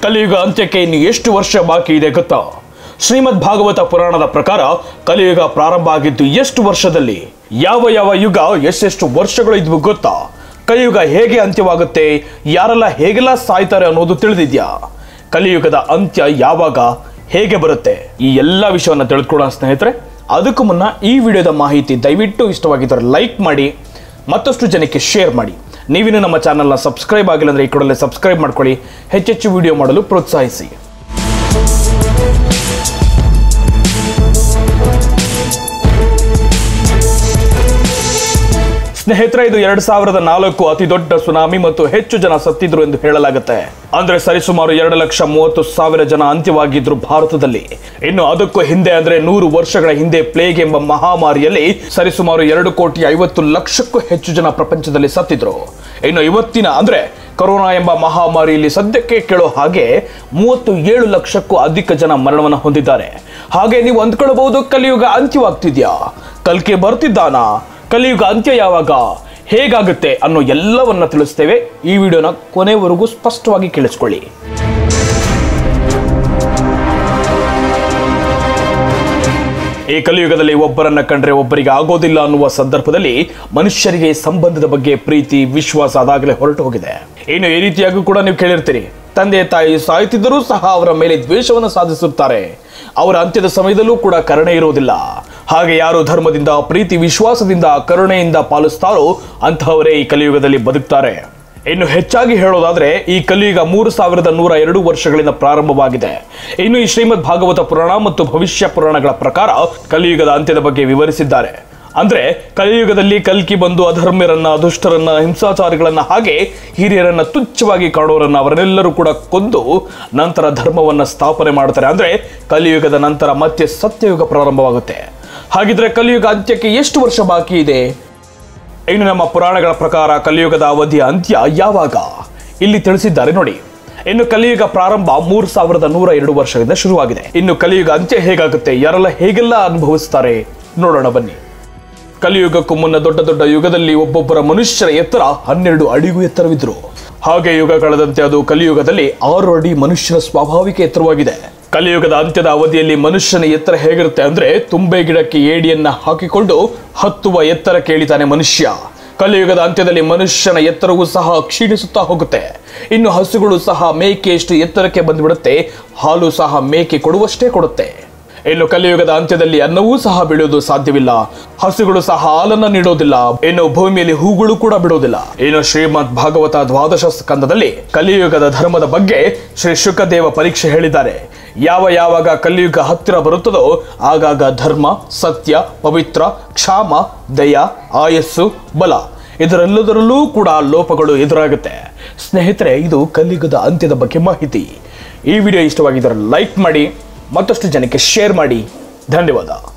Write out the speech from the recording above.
ಕಲಿಯುಗ ಅಂತ್ಯಕ್ಕೆ ಇನ್ನು ಎಷ್ಟು ವರ್ಷ ಬಾಕಿ ಇದೆ ಗೊತ್ತಾ ಶ್ರೀಮದ್ ಭಾಗವತ ಪುರಾಣದ ಪ್ರಕಾರ ಕಲಿಯುಗ ಪ್ರಾರಂಭ ಆಗಿದ್ದು ಎಷ್ಟು ವರ್ಷದಲ್ಲಿ ಯಾವ ಯಾವ ಯುಗ ಎಷ್ಟೆಷ್ಟು ವರ್ಷಗಳು ಇದ್ವು ಗೊತ್ತಾ ಕಲಿಯುಗ ಹೇಗೆ ಅಂತ್ಯವಾಗುತ್ತೆ ಯಾರೆಲ್ಲ ಹೇಗೆಲ್ಲ ಸಾಯ್ತಾರೆ ಅನ್ನೋದು ತಿಳಿದಿದ್ಯಾ ಕಲಿಯುಗದ ಅಂತ್ಯ ಯಾವಾಗ ಹೇಗೆ ಬರುತ್ತೆ ಈ ಎಲ್ಲ ವಿಷಯವನ್ನು ತಿಳಿದುಕೊಳ್ಳೋಣ ಸ್ನೇಹಿತರೆ ಅದಕ್ಕೂ ಮುನ್ನ ಈ ವಿಡಿಯೋದ ಮಾಹಿತಿ ದಯವಿಟ್ಟು ಇಷ್ಟವಾಗಿದ್ದರೆ ಲೈಕ್ ಮಾಡಿ ಮತ್ತಷ್ಟು ಜನಕ್ಕೆ ಶೇರ್ ಮಾಡಿ ನೀವಿನ್ನು ನಮ್ಮ ಚಾನಲ್ನ ಸಬ್ಸ್ಕ್ರೈಬ್ ಆಗಿಲ್ಲ ಅಂದರೆ ಈ ಕೂಡಲೇ ಸಬ್ಸ್ಕ್ರೈಬ್ ಮಾಡ್ಕೊಳ್ಳಿ ಹೆಚ್ಚೆಚ್ಚು ವಿಡಿಯೋ ಮಾಡಲು ಪ್ರೋತ್ಸಾಹಿಸಿ ಸ್ನೇಹಿತರೆ ಇದು ಎರಡ್ ಸಾವಿರದ ನಾಲ್ಕು ಅತಿ ದೊಡ್ಡ ಸುನಾಮಿ ಮತ್ತು ಹೆಚ್ಚು ಜನ ಸತ್ತಿದ್ರು ಎಂದು ಹೇಳಲಾಗುತ್ತೆ ಅಂದ್ರೆ ಸರಿಸುಮಾರು ಎರಡು ಲಕ್ಷ ಮೂವತ್ತು ಸಾವಿರ ಜನ ಅಂತ್ಯವಾಗಿದ್ರು ಭಾರತದಲ್ಲಿ ಇನ್ನು ಅದಕ್ಕೂ ಹಿಂದೆ ಅಂದ್ರೆ ನೂರು ವರ್ಷಗಳ ಹಿಂದೆ ಪ್ಲೇಗ್ ಎಂಬ ಮಹಾಮಾರಿಯಲ್ಲಿ ಸರಿಸುಮಾರು ಎರಡು ಕೋಟಿ ಐವತ್ತು ಲಕ್ಷಕ್ಕೂ ಹೆಚ್ಚು ಜನ ಪ್ರಪಂಚದಲ್ಲಿ ಸತ್ತಿದ್ರು ಇನ್ನು ಇವತ್ತಿನ ಅಂದ್ರೆ ಕೊರೋನಾ ಎಂಬ ಮಹಾಮಾರಿಯಲ್ಲಿ ಸದ್ಯಕ್ಕೆ ಕೇಳೋ ಹಾಗೆ ಮೂವತ್ತು ಏಳು ಲಕ್ಷಕ್ಕೂ ಅಧಿಕ ಜನ ಮರಣವನ್ನು ಹೊಂದಿದ್ದಾರೆ ಹಾಗೆ ನೀವು ಅಂದ್ಕೊಳ್ಬಹುದು ಕಲಿಯುಗ ಅಂತ್ಯವಾಗ್ತಿದ್ಯಾ ಕಲ್ಕೆ ಬರ್ತಿದ್ದಾನಾ ಕಲಿಯುಗ ಅಂತ್ಯ ಯಾವಾಗ ಹೇಗಾಗುತ್ತೆ ಅನ್ನೋ ಎಲ್ಲವನ್ನ ತಿಳಿಸ್ತೇವೆ ಈ ವಿಡಿಯೋನ ಕೊನೆವರೆಗೂ ಸ್ಪಷ್ಟವಾಗಿ ಕೇಳಿಸ್ಕೊಳ್ಳಿ ಈ ಕಲಿಯುಗದಲ್ಲಿ ಒಬ್ಬರನ್ನ ಕಂಡ್ರೆ ಒಬ್ಬರಿಗೆ ಆಗೋದಿಲ್ಲ ಅನ್ನುವ ಸಂದರ್ಭದಲ್ಲಿ ಮನುಷ್ಯರಿಗೆ ಸಂಬಂಧದ ಬಗ್ಗೆ ಪ್ರೀತಿ ವಿಶ್ವಾಸ ಅದಾಗಲೇ ಹೊರಟು ಹೋಗಿದೆ ಇನ್ನು ಈ ರೀತಿಯಾಗೂ ಕೂಡ ನೀವು ಕೇಳಿರ್ತೀರಿ ತಂದೆ ತಾಯಿ ಸಾಯುತ್ತಿದ್ದರೂ ಸಹ ಅವರ ಮೇಲೆ ದ್ವೇಷವನ್ನು ಸಾಧಿಸುತ್ತಾರೆ ಅವರ ಅಂತ್ಯದ ಸಮಯದಲ್ಲೂ ಕೂಡ ಕರುಣೆ ಇರುವುದಿಲ್ಲ ಹಾಗೆ ಯಾರು ಧರ್ಮದಿಂದ ಪ್ರೀತಿ ವಿಶ್ವಾಸದಿಂದ ಕರುಣೆಯಿಂದ ಪಾಲಿಸ್ತಾರೋ ಅಂತಹವರೇ ಈ ಕಲಿಯುಗದಲ್ಲಿ ಬದುಕ್ತಾರೆ ಇನ್ನು ಹೆಚ್ಚಾಗಿ ಹೇಳೋದಾದ್ರೆ ಈ ಕಲಿಯುಗ ಮೂರು ಸಾವಿರದ ನೂರ ಎರಡು ವರ್ಷಗಳಿಂದ ಪ್ರಾರಂಭವಾಗಿದೆ ಇನ್ನು ಈ ಶ್ರೀಮದ್ ಭಾಗವತ ಪುರಾಣ ಮತ್ತು ಭವಿಷ್ಯ ಪುರಾಣಗಳ ಪ್ರಕಾರ ಕಲಿಯುಗದ ಅಂತ್ಯದ ಬಗ್ಗೆ ವಿವರಿಸಿದ್ದಾರೆ ಅಂದ್ರೆ ಕಲಿಯುಗದಲ್ಲಿ ಕಲ್ಕಿ ಬಂದು ಅಧರ್ಮ್ಯರನ್ನ ದುಷ್ಟರನ್ನ ಹಿಂಸಾಚಾರಿಗಳನ್ನ ಹಾಗೆ ಹಿರಿಯರನ್ನ ತುಚ್ಛವಾಗಿ ಕಾಣೋರನ್ನ ಅವರನ್ನೆಲ್ಲರೂ ಕೂಡ ಕೊಂದು ನಂತರ ಧರ್ಮವನ್ನ ಸ್ಥಾಪನೆ ಮಾಡ್ತಾರೆ ಅಂದ್ರೆ ಕಲಿಯುಗದ ನಂತರ ಮತ್ತೆ ಸತ್ಯಯುಗ ಪ್ರಾರಂಭವಾಗುತ್ತೆ ಹಾಗಿದ್ರೆ ಕಲಿಯುಗ ಅಂತ್ಯಕ್ಕೆ ಎಷ್ಟು ವರ್ಷ ಬಾಕಿ ಇದೆ ಇನ್ನು ನಮ್ಮ ಪುರಾಣಗಳ ಪ್ರಕಾರ ಕಲಿಯುಗದ ಅವಧಿಯ ಅಂತ್ಯ ಯಾವಾಗ ಇಲ್ಲಿ ತಿಳಿಸಿದ್ದಾರೆ ನೋಡಿ ಇನ್ನು ಕಲಿಯುಗ ಪ್ರಾರಂಭ ಮೂರು ಸಾವಿರದ ನೂರ ಎರಡು ವರ್ಷದಿಂದ ಶುರುವಾಗಿದೆ ಇನ್ನು ಕಲಿಯುಗ ಅಂತ್ಯ ಹೇಗಾಗುತ್ತೆ ಯಾರೆಲ್ಲ ಹೇಗೆಲ್ಲ ಅನುಭವಿಸ್ತಾರೆ ನೋಡೋಣ ಬನ್ನಿ ಕಲಿಯುಗಕ್ಕೂ ಮುನ್ನ ದೊಡ್ಡ ದೊಡ್ಡ ಯುಗದಲ್ಲಿ ಒಬ್ಬೊಬ್ಬರ ಮನುಷ್ಯರ ಎತ್ತರ ಹನ್ನೆರಡು ಅಡಿಗೂ ಎತ್ತರವಿದ್ರು ಹಾಗೆ ಯುಗ ಕಳೆದಂತೆ ಅದು ಕಲಿಯುಗದಲ್ಲಿ ಆರು ಅಡಿ ಮನುಷ್ಯನ ಸ್ವಾಭಾವಿಕ ಎತ್ತರವಾಗಿದೆ ಕಲಿಯುಗದ ಅಂತ್ಯದ ಅವಧಿಯಲ್ಲಿ ಮನುಷ್ಯನ ಎತ್ತರ ಹೇಗಿರುತ್ತೆ ಅಂದ್ರೆ ತುಂಬೆ ಗಿಡಕ್ಕೆ ಏಡಿಯನ್ನ ಹಾಕಿಕೊಂಡು ಹತ್ತುವ ಎತ್ತರ ಕೇಳಿತಾನೆ ಮನುಷ್ಯ ಕಲಿಯುಗದ ಅಂತ್ಯದಲ್ಲಿ ಮನುಷ್ಯನ ಎತ್ತರವೂ ಸಹ ಕ್ಷೀಣಿಸುತ್ತಾ ಹೋಗುತ್ತೆ ಇನ್ನು ಹಸುಗಳು ಸಹ ಮೇಕೆಯಷ್ಟು ಎತ್ತರಕ್ಕೆ ಬಂದ್ಬಿಡುತ್ತೆ ಹಾಲು ಸಹ ಮೇಕೆ ಕೊಡುವಷ್ಟೇ ಕೊಡುತ್ತೆ ಇನ್ನು ಕಲಿಯುಗದ ಅಂತ್ಯದಲ್ಲಿ ಅನ್ನವೂ ಸಹ ಬೆಳೆಯೋದು ಸಾಧ್ಯವಿಲ್ಲ ಹಸುಗಳು ಸಹ ಹಾಲನ್ನ ನೀಡೋದಿಲ್ಲ ಇನ್ನು ಭೂಮಿಯಲ್ಲಿ ಹೂಗಳು ಕೂಡ ಬಿಡೋದಿಲ್ಲ ಇನ್ನು ಶ್ರೀಮದ್ ಭಾಗವತ ದ್ವಾದಶ ಸ್ಕಂದದಲ್ಲಿ ಕಲಿಯುಗದ ಧರ್ಮದ ಬಗ್ಗೆ ಶ್ರೀ ಶುಕದೇವ ಪರೀಕ್ಷೆ ಹೇಳಿದ್ದಾರೆ ಯಾವ ಯಾವಾಗ ಕಲಿಯುಗ ಹತ್ತಿರ ಬರುತ್ತದೋ ಆಗಾಗ ಧರ್ಮ ಸತ್ಯ ಪವಿತ್ರ ಕ್ಷಾಮ ದಯ ಆಯಸ್ಸು ಬಲ ಇದರೆಲ್ಲದರಲ್ಲೂ ಕೂಡ ಲೋಪಗಳು ಎದುರಾಗುತ್ತೆ ಸ್ನೇಹಿತರೆ ಇದು ಕಲಿಯುಗದ ಅಂತ್ಯದ ಬಗ್ಗೆ ಮಾಹಿತಿ ಈ ವಿಡಿಯೋ ಇಷ್ಟವಾಗಿದ್ದರೆ ಲೈಕ್ ಮಾಡಿ ಮತ್ತಷ್ಟು ಜನಕ್ಕೆ ಶೇರ್ ಮಾಡಿ ಧನ್ಯವಾದ